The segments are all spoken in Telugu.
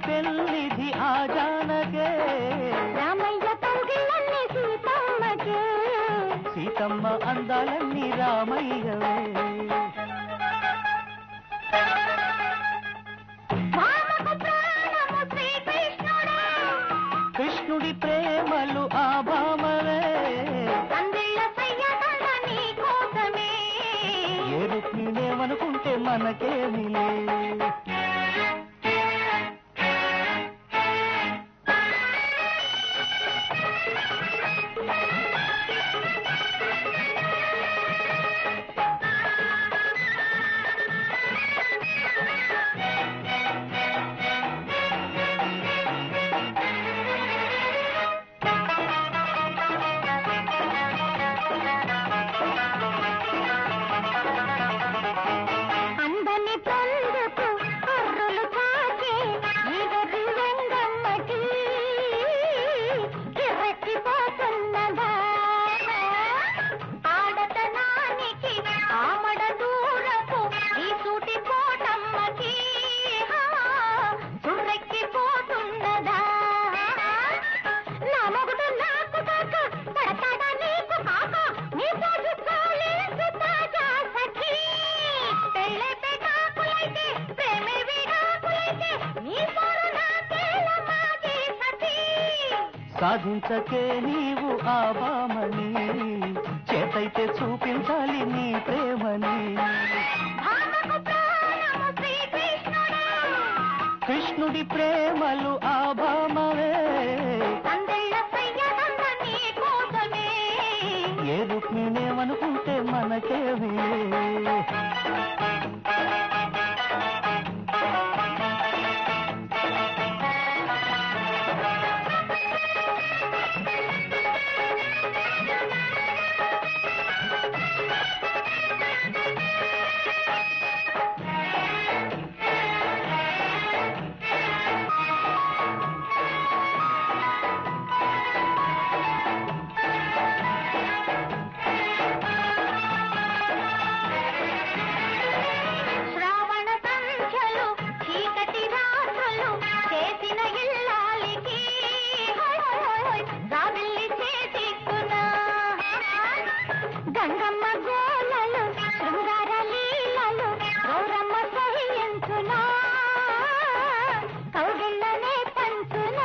పెళ్ళిది ఆ జానకే రామయ్య కౌగిళ్ళన్నీ సీతమ్మకే సీతమ్మ అందాలన్నీ రామయ్యవే భామకు ప్రాణము శ్రీకృష్ణుడు కృష్ణుడి ప్రేమలు ఆ భామవే సందిళ్ళ సయ్యదండ నీ కోసమే ఏ రుక్మిణేమనుకుంటే మనకేమిలే అందని పొందుకు కర్రులు కాకే ఈగరి వెంగమ్మకి కిర్రెక్కిపోతున్నదా ఆడతనానికి ఆమడ దూరపు ఈ సూటి పోటమ్మకి సుర్రెక్కిపోతున్నదా నా మొగుడు నాకు కాక పడతాడా నీకు కాక నీ పోజు కాలేసు తాజా సఖీ పెళ్ళే పెటాకులైతే ప్రేమే విడాకులైతే నీ పోరు నాకేల మాజీ సఖీ సాధించకే నీవు ఆ భామని చేతైతే చూపించాలి నీ ప్రేమని భామకు ప్రాణము శ్రీకృష్ణుడు కృష్ణుడి ప్రేమలు ఆ భామవే సందెళ్ళ సయ్యదండ నీ కోసమే ఏ రుక్మిణేమనుకుంటే మనకేమి శ్రావణ సంఖ్యలు చీకటి రాత్రులు చేసిన ఇల్లాలికి రావిల్లి చేతిక్కునా గంగమ్మ గోలలు శృంగార లీలలు గౌరమ్మ సహించునా కౌగిళ్ళనే పంచునా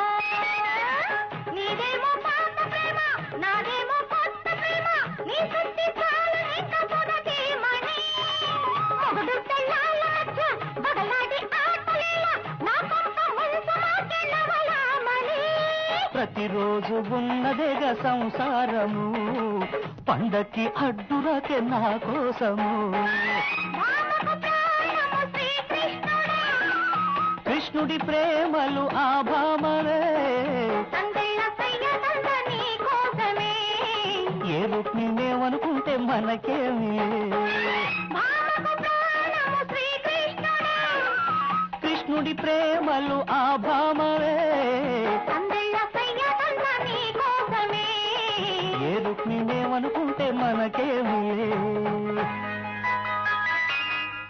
నీదేమో పాత ప్రేమ నాదేమో కొత్త ప్రేమ నీ శక్తి చాలు ఇంకా మొదటి మణి మొగుడు తెల్లాల మధ్య బగలాడి ఆటలేల నా కొంత ముందు మాకెళ్ళవలామని ప్రతిరోజు ఉన్నదేగా సంసారము పండక్కి అడ్డురాకే నా కోసము భామకు ప్రాణము శ్రీకృష్ణుడు కృష్ణుడి ప్రేమలు ఆ భామవే సందెళ్ళ సయ్యదండ నీ కోసమే ఏ రుక్మిణేమనుకుంటే మనకేమి భామకు ప్రాణము శ్రీకృష్ణుడు కృష్ణుడి ప్రేమలు ఆ భామవే సందెళ్ళ సయ్యదండ నీ కోసమే ఏ రుక్మిణేమనుకుంటే మనకేమి